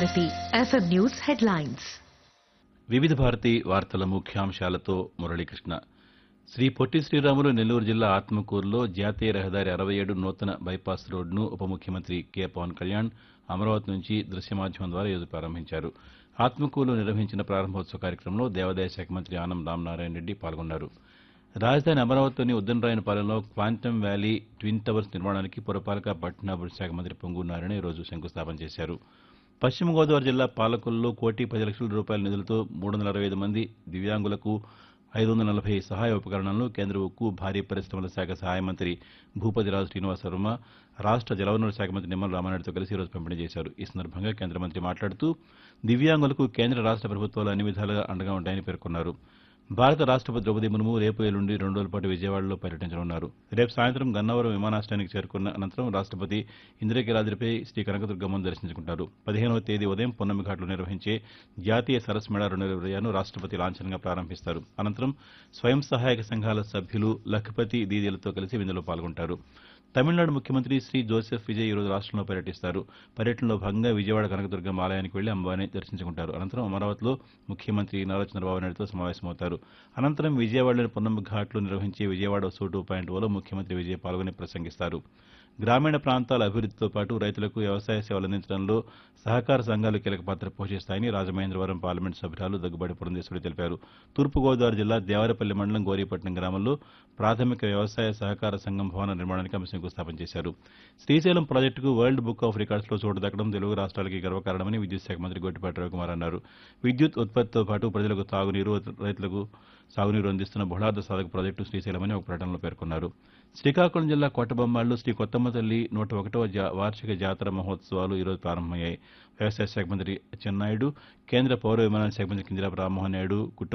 Bharati FM news headlines వివిధ భారతి వార్తల ముఖ్యాంశాలతో మురళీకృష్ణ శ్రీ పొట్టి శ్రీరాములు నెల్లూరు జిల్లా ఆత్మకూరులో జాతీయ రహదారి అరవై ఏడు నూతన బైపాస్ రోడ్డును ఉప ముఖ్యమంత్రి కె పవన్ కళ్యాణ్ అమరావతి నుంచి దృశ్య మాధ్యమం ద్వారా ఈరోజు ప్రారంభించారు ఆత్మకూరులో నిర్వహించిన ప్రారంభోత్సవ కార్యక్రమంలో దేవాదాయ శాఖ మంత్రి ఆనం రామనారాయణ రెడ్డి పాల్గొన్నారు రాజధాని అమరావతిలోని ఉద్దనరాయనపాలెంలో క్వాంటమ్ వ్యాలీ ట్విన్ టవర్స్ నిర్మాణానికి పురపాలక పట్టణాభివృద్ధి శాఖ మంత్రి పొంగూరు నారాయణ ఈరోజు శంకుస్థాపన చేశారు పశ్చిమ గోదావరి జిల్లా పాలకొల్లో కోటి పది లక్షల రూపాయల నిధులతో మూడు వందల అరవై ఐదు మంది దివ్యాంగులకు ఐదు వందల నలభై సహాయ ఉపకరణాలను కేంద్ర ఉక్కు భారీ పరిశ్రమల శాఖ సహాయ మంత్రి భూపతిరాజు శ్రీనివాస వర్మ రాష్ట్ర జలవనరుల శాఖ మంత్రి నిమ్మల రామారెడ్డితో కలిసి ఈరోజు పంపిణీ చేశారు ఈ సందర్భంగా కేంద్ర మంత్రి మాట్లాడుతూ దివ్యాంగులకు కేంద్ర రాష్ట్ర ప్రభుత్వాలు అన్ని విధాలుగా అండగా ఉంటాయని పేర్కొన్నారు భారత రాష్ట్రపతి ద్రౌపది ముర్ము రేపు ఎల్లుండి రెండు రోజుల పాటు విజయవాడలో పర్యటించనున్నారు రేపు సాయంత్రం గన్నవరం విమానాశ్రయానికి చేరుకున్న అనంతరం రాష్ట్రపతి ఇంద్రకీలాద్రిపై శ్రీ కనకదుర్గమ్మను దర్శించుకుంటారు పదిహేనవ తేదీ ఉదయం పున్నమి ఘాట్లో నిర్వహించే జాతీయ సరస్ మేళా రెండు వేల ఇరవై ఆరును రాష్ట్రపతి లాంఛనంగా ప్రారంభిస్తారు అనంతరం స్వయం సహాయక సంఘాల సభ్యులు లఖపతి దీదీలతో కలిసి విందులో పాల్గొంటారు తమిళనాడు ముఖ్యమంత్రి శ్రీ జోసెఫ్ విజయ్ ఈరోజు రాష్ట్రంలో పర్యటిస్తారు పర్యటనలో భాగంగా విజయవాడ కనకదుర్గమ్మ ఆలయానికి వెళ్లి అమ్మవారిని దర్శించుకుంటారు అనంతరం అమరావతిలో ముఖ్యమంత్రి నారా చంద్రబాబు నాయుడుతో సమావేశమవుతారు అనంతరం విజయవాడలోని పొన్నమ్మ ఘాట్లో నిర్వహించే విజయవాడ సో టూ పాయింట్ ఓలో ముఖ్యమంత్రి విజయ్ పాల్గొని ప్రసంగిస్తారు గ్రామీణ ప్రాంతాల అభివృద్దితో పాటు రైతులకు వ్యవసాయ సేవలు అందించడంలో సహకార సంఘాలు కీలక పాత్ర పోషిస్తాయని రాజమహేంద్రవరం పార్లమెంట్ సభ్యురాలు దగ్గుబాటి పురంధేశ్వరి తెలిపారు తూర్పుగోదావరి జిల్లా దేవరపల్లి మండలం గోరీపట్నం గ్రామంలో ప్రాథమిక వ్యవసాయ సహకార సంఘం భవన నిర్మాణానికి ఆమె శంకుస్థాపన చేశారు శ్రీశైలం ప్రాజెక్టుకు వరల్డ్ బుక్ ఆఫ్ రికార్డ్స్లో చోటు దక్కడం తెలుగు రాష్ట్రాలకి గర్వకారణమని విద్యుత్ శాఖ మంత్రి గొట్టిపాటి రవికుమార్ అన్నారు విద్యుత్ ఉత్పత్తితో పాటు ప్రజలకు తాగునీరు రైతులకు సాగునీరు అందిస్తున్న బహుళార్థ సాధక ప్రాజెక్టు శ్రీశైలమని ఒక ప్రకటనలో పేర్కొన్నారు శ్రీకాకుళం జిల్లా కొట్టబొమ్మాళ్లో శ్రీ కొత్తమ్మ తల్లి నూట ఒకటవ జా వార్షిక జాతర మహోత్సవాలు ఈరోజు ప్రారంభమయ్యాయి వ్యవసాయ శాఖ మంత్రి అచ్చెన్నాయుడు కేంద్ర పౌర విమానయాన శాఖ మంత్రి కింజరాపు రామ్మోహన్ నాయుడు కుటుంబ